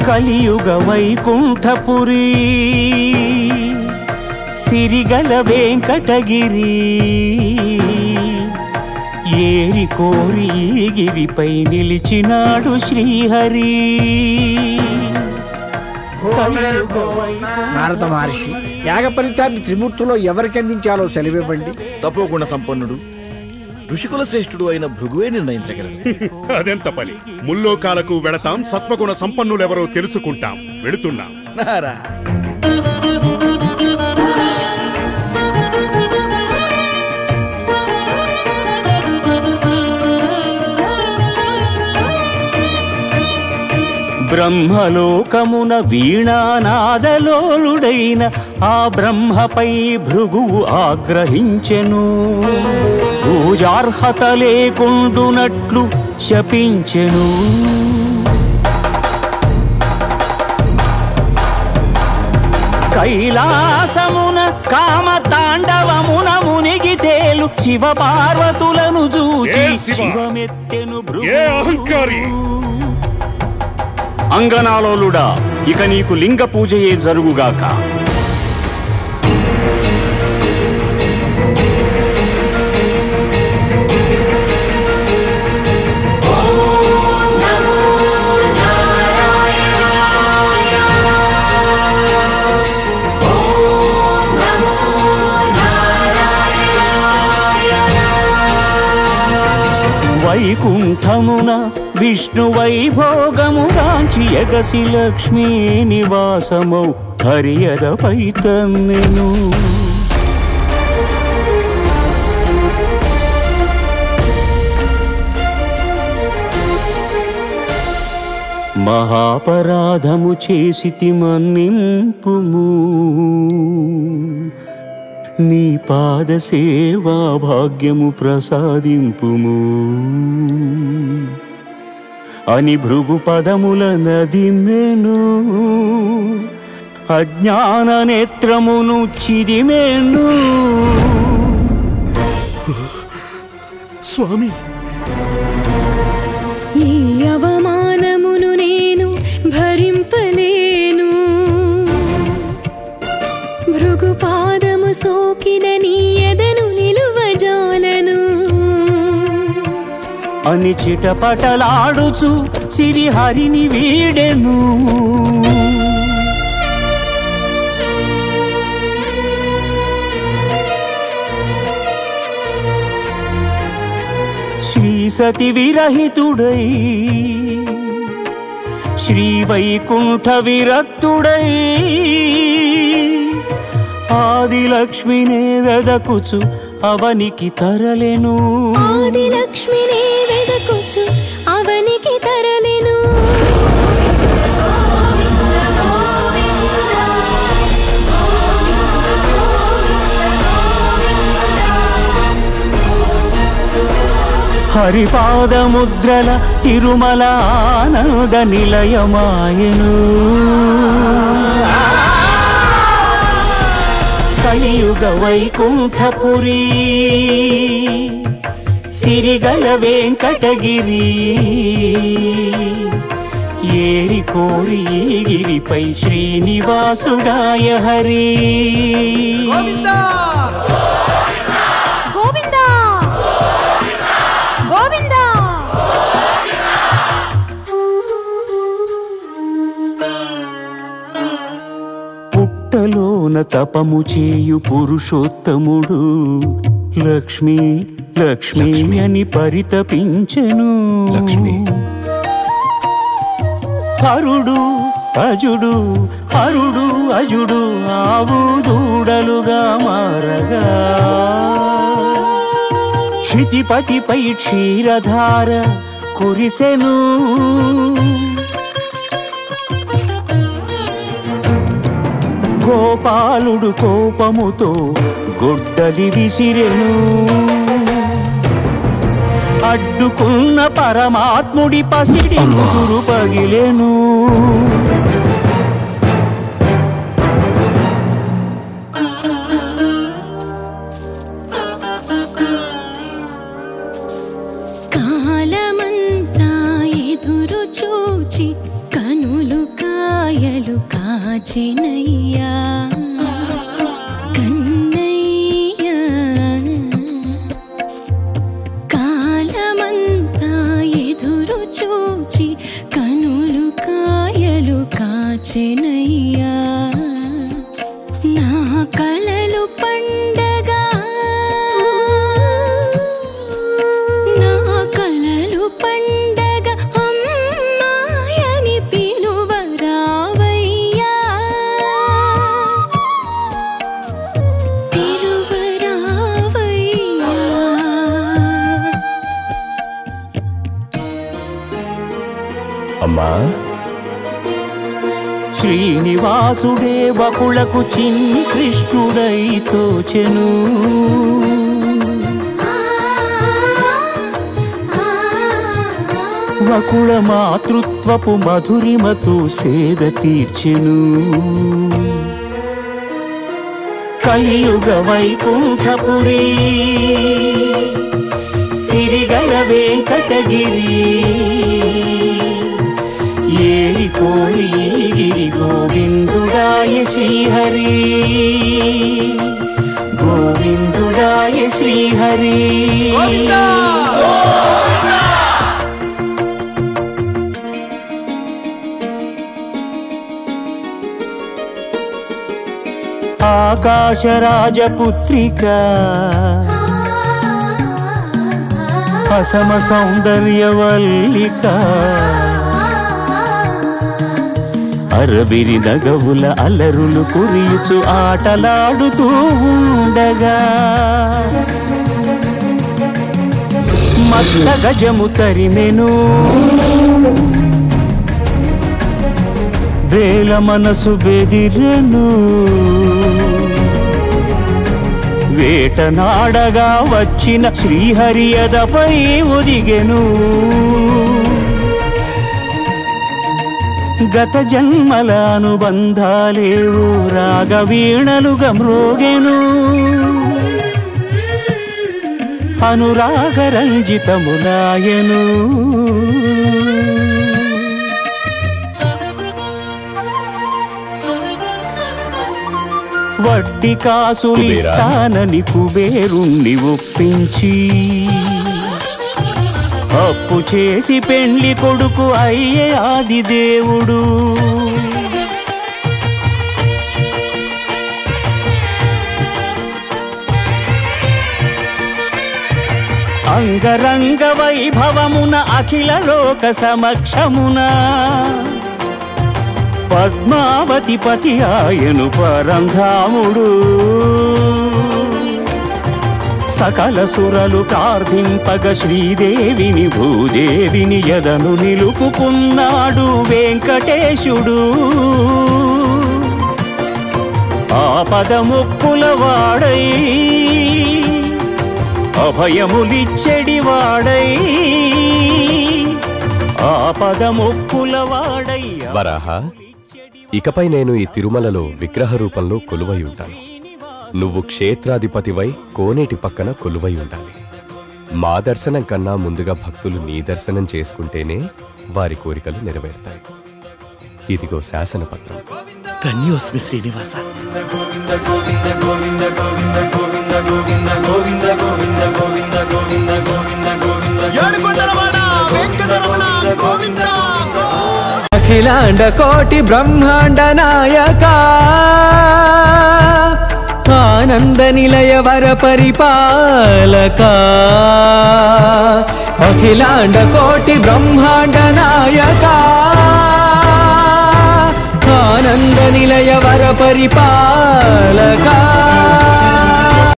కలియుగ వైకుంఠపురి సిరిగల వెంకటగిరి ఏరి కోరి ఈ గిరిపై నిలిచినాడు శ్రీహరి కలియుగ వైకుంఠ నారద మహర్షి యాగ ఫలితాన్ని త్రిమూర్తులో ఎవరికి అందించాలో సెలవివ్వండి తపోగుణ సంపన్నుడు ఋషికుల శ్రేష్ఠుడు అయిన భృగువే నిర్ణయించగలరు అదెంత పని ముల్లోకాలకు వెళతాం సత్వగుణ సంపన్నులెవరో తెలుసుకుంటాం వెళుతున్నాం నారా బ్రహ్మలోకమున వీణానాదలోలుడైన ఆ బ్రహ్మపై భృగువు ఆగ్రహించెను పూజార్హత లేకుండునట్లు శపించెను కైలాసమున కామ తాండవమున మునిగి తేలు శివ పార్వతులను చూచి ఏ శివ? శివమెత్తెను ఏ అహంకారి? అంగనాలోలుడా ఇక నీకు లింగ పూజయే జరుగుగాక వైకుంఠమున విష్ణు వైభోగము రాంచి ఎగసి లక్ష్మీ నివాసమౌ హరియదపై తన్నెను మహాపరాధము చేసితి మన్నింపుము నీ పాద సేవా భాగ్యము ప్రసాదింపుము అని భృగు పదముల నదిమెను అజ్ఞాన నేత్రమును చిదిమెను స్వామి ఈ అవమానమును నేను భరింపలేను భృగు పాదము సోకిన నీ ఎదను నిలువజాలను అని చిటపటలాడుచు సిరిహరిని వీడెను శ్రీ సతి విరహితుడై శ్రీ వైకుంఠ విరక్తుడై ఆది లక్ష్మినే వెదకుచు అవనికి తరలెను ఆది లక్ష్మిని వెదకొచ్చు అవనికి తరలెను హరిపాదముద్రల తిరుమల ఆనంద నిలయమాయను కలియుగ వైకుంఠపురి సిరిగల వెంకటగిరి ఏరి కోరి ఈ గిరిపై శ్రీనివాసుడాయ హరి గోవిందా గోవిందా పుట్టలోన తపము చేయు పురుషోత్తముడు లక్ష్మి లక్ష్మి అని పరితపించెను లక్ష్మి. హరుడు అజుడు హరుడు అజుడు ఆవు దూడలుగా మారగా క్షితిపతిపై క్షీరధార కురిసెను గోపాలుడు కోపముతో గొడ్డలి విసిరెను అడ్డుకున్న పరమాత్ముడి పసిడి ముదురు పగిలెను కాలమంతా ఎదురు చూచి కనులు కా కాచినయ్యా కన్నయ్యా కాలమంతా ఎదురు చూచి కనులు కాయలు కాచెనయ్యా నా కలలు పండగా నా కలలు పండగ అమ్మాయని పిలువరావయ్యా పిలువరావయ్యా అమ్మా శ్రీనివాసుడే బకులకు చిన్ని కృష్ణుడై తోచెను వకుళ మాతృత్వపు మధురిమతో సేద తీర్చెను కలియుగ వైకుంఠపురి సిరిగల వెంకటగిరి ఏలి కోరి గిరి గోవిందుడాయ శ్రీహరి గోవిందుడాయ శ్రీహరి ఆకాశరాజపుత్రిక అసమ సౌందర్యవల్లిక అరబిరి నగవుల అలరులు కురియుచు ఆటలాడుతూ ఉండగా మత్త గజము తరిమెను వేల మనసు బెదిరెను వేటనాడగా వచ్చిన శ్రీహరియదపై ఒదిగెను గత జన్మల అనుబంధాలేవు రాగవీణలుగా మ్రోగెను అనురాగరంజితములాయను వడ్డీ కాసులిస్తానని కుబేరుణ్ణి ఒప్పించి అప్పు చేసి పెండ్లి కొడుకు అయ్యే ఆది దేవుడు అంగరంగ వైభవమున అఖిల లోక సమక్షమున పద్మావతి పతి ఆయను పరంధాముడు సకల సురలు ప్రార్థింపగ శ్రీదేవిని భూదేవిని ఎదను నిలుపుకున్నాడు వెంకటేశుడు ఆపద ముక్కుల వాడై అభయములిచ్చెడి వాడై ఆపద ముక్కుల వాడై వరాహ ఇకపై నేను ఈ తిరుమలలో విగ్రహ రూపంలో కొలువై ఉంటాను నువ్వు క్షేత్రాధిపతివై కోనేటి పక్కన కొలువై ఉండాలి మా దర్శనం కన్నా ముందుగా భక్తులు నీ దర్శనం చేసుకుంటేనే వారి కోరికలు నెరవేరుతాయి ఇదిగో శాసనపత్రం ధన్యోస్మి శ్రీనివాస అఖిలాండ కోటి బ్రహ్మాండ నాయక ఆనంద నిలయ వర పరిపాలక అఖిలాండ కోటి బ్రహ్మాండ నాయక ఆనంద నిలయ వర పరిపాలక